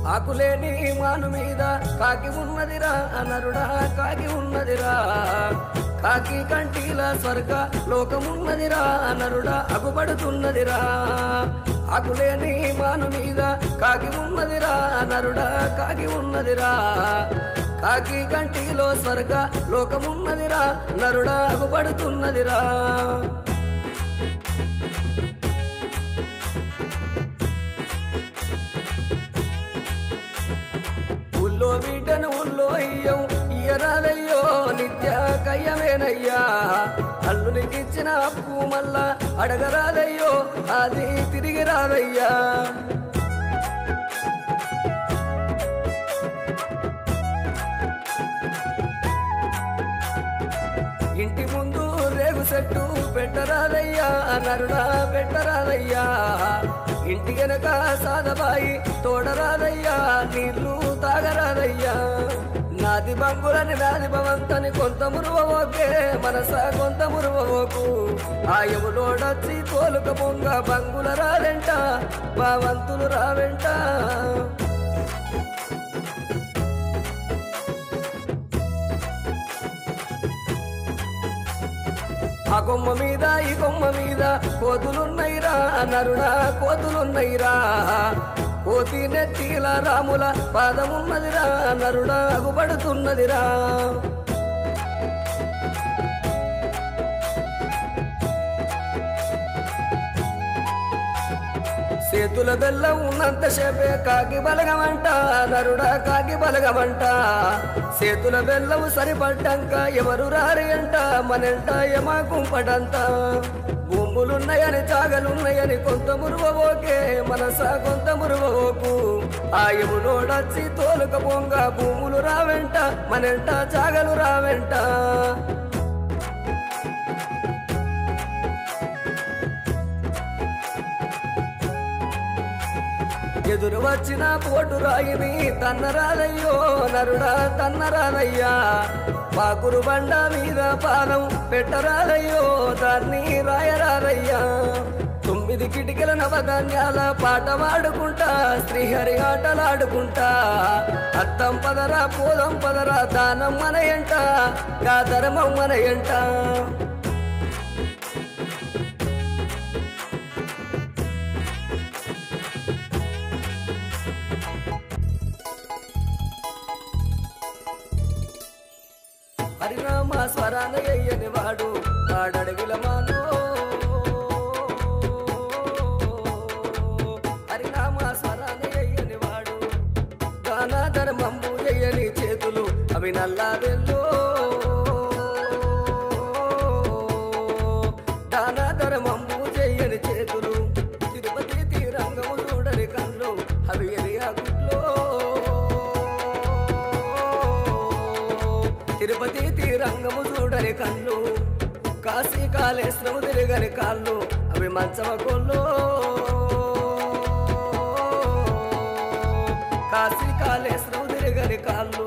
ఆకులేని మాను మీద కాకి ఉన్నదిరా నరుడా కాకి ఉన్నదిరా కాకి కంటిల స్వర్గ లోకమున్నదిరా నరుడా అగుపడుతున్నదిరా ఆకులేని మాను మీద కాకి ఉన్నదిరా నరుడా కాకి ఉన్నదిరా కాకి కంటిలో స్వర్గ లోకమున్నదిరా నరుడా అగుపడుతున్నదిరా ఉల్లో బిడ్డను ఉల్లో అయ్యం ఇయరాలయ్యో నిత్య కయ్యమేనయ్యా అల్లునికిచ్చిన అప్పు మళ్ళా అడగరాదయ్యో అది తిరిగి రాదయ్యా ఇంటి ముందు రేగు చెట్టు పెట్టరాదయ్యా నరుడా పెట్టరాదయ్యా ఇంటి గనక సాదబాయి తోడరాదయ్యా నీళ్లు తాగరాదయ్యా నాది బంగులని నాది భవంతని కొంత మురువోకే మనస కొంత మురువోకు ఆయములోడొచ్చి తోలుక పొంగ బంగుల రావెంట భావంతులు రావెంట ఆ కొమ్మ మీద ఈ కొమ్మ మీద కోతులున్నైరా నరుడా కోతులున్నైరా కోతి నెత్తిల రాముల పాదమున్నదిరా నరుడా అగుపడుతున్నదిరా చేతుల బెల్లం ఉన్నంత సేపే కాకి బలగమంట నరుడా కాకి బలగమంట చేతుల బెల్లం సరిపడ్డాక ఎవరు రారి అంట మనంట యమా కుంపడంత భూములున్నాయని చాగలున్నాయని కొంత మురువోకే మనస కొంత మురువోకు ఆయములోడొచ్చి తోలుక పొంగ భూములు రావెంట మనంట చాగలు రావెంట ఎదురు వచ్చిన పోటు రాయిని తన్నరాదయ్యో నరుడా తన్నరాదయ్యా పాకురు బండ మీద పానం పెట్టరాదయ్యో దాన్ని రాయరాదయ్యా తొమ్మిది కిటికల నవధాన్యాల పాట పాడుకుంటా శ్రీహరి ఆటలాడుకుంటా అత్తం పదరా పోదం పదరా దానం మనయంట గా ధర్మం మనయంట హరినామ స్వరాన ఎయ్యని వాడు వాడడవిల మానో హరినామ స్వరాన ఎయ్యని వాడు దాన ధర్మంబు ఎయ్యని చేతులు అవి నల్లా వెల్లో దాన ధర్మంబు చెయ్యని చేతులు తిరుపతి తీరంగము చూడని కళ్ళు అవి ఎరియా గుట్లో తిరుపతి తీరంగము చూడని కళ్ళు కాశీ కాళేశ్వరము తిరగని కాళ్ళు అవి మంచమ కొల్లో కాశీ కాళేశ్వరము తిరగని కాళ్ళు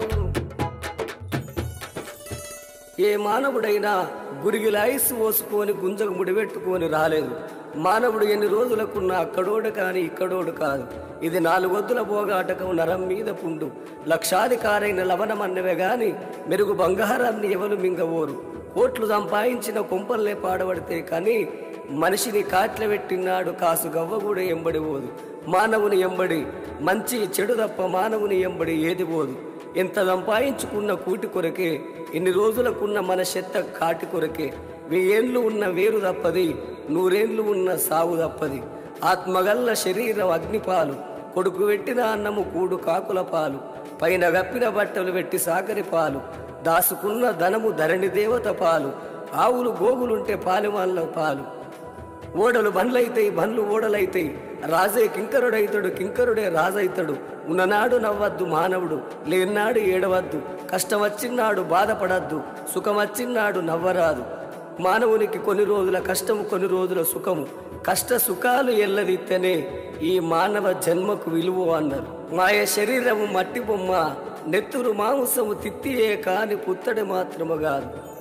ఏ మానవుడైనా గురిగిలాయిస్ పోసుకొని గుంజకు ముడిపెట్టుకొని రాలేదు మానవుడు ఎన్ని రోజులకున్నా అక్కడోడు కాని ఇక్కడోడు కాదు ఇది నాలుగొద్దుల పోగాటకం నరం మీద పుండు లక్షాధికారైన లవణమన్నవే గాని మెరుగు బంగారాన్ని ఎవరు మింగవోరు కోట్లు సంపాదించిన కుంపల్లే పాడబడితే కానీ మనిషిని కాట్ల పెట్టినాడు కాసు గవ్వ కూడా ఎంబడి పోదు మానవుని ఎంబడి మంచి చెడు తప్ప మానవుని ఎంబడి ఏది పోదు ఎంత సంపాదించుకున్న కూటి కొరకే ఎన్ని రోజులకున్న మన చెత్త కాటి కొరకే వెయ్యేండ్లు ఉన్న వేరు తప్పది నూరేండ్లు ఉన్న సావు తప్పది ఆత్మగల్ల శరీరం అగ్నిపాలు కొడుకు పెట్టిన అన్నము కూడు కాకుల పాలు పైన గప్పిన బట్టలు పెట్టి సాకరి పాలు దాసుకున్న ధనము ధరణి దేవత పాలు ఆవులు గోగులుంటే పాలెమాల పాలు ఓడలు బండ్లైతాయి బండ్లు ఓడలైతాయి రాజే కింకరుడైతాడు కింకరుడే రాజైతాడు ఉన్ననాడు నవ్వద్దు మానవుడు లేనాడు ఏడవద్దు కష్టం వచ్చినాడు బాధపడద్దు సుఖం వచ్చినాడు నవ్వరాదు మానవునికి కొన్ని రోజుల కష్టము కొన్ని రోజుల సుఖము కష్ట సుఖాలు ఎల్లదిత్తనే ఈ మానవ జన్మకు విలువ అన్నారు మాయ శరీరము మట్టి బొమ్మ నెత్తురు మాంసము తిత్తియే కాని పుత్తడి మాత్రము కాదు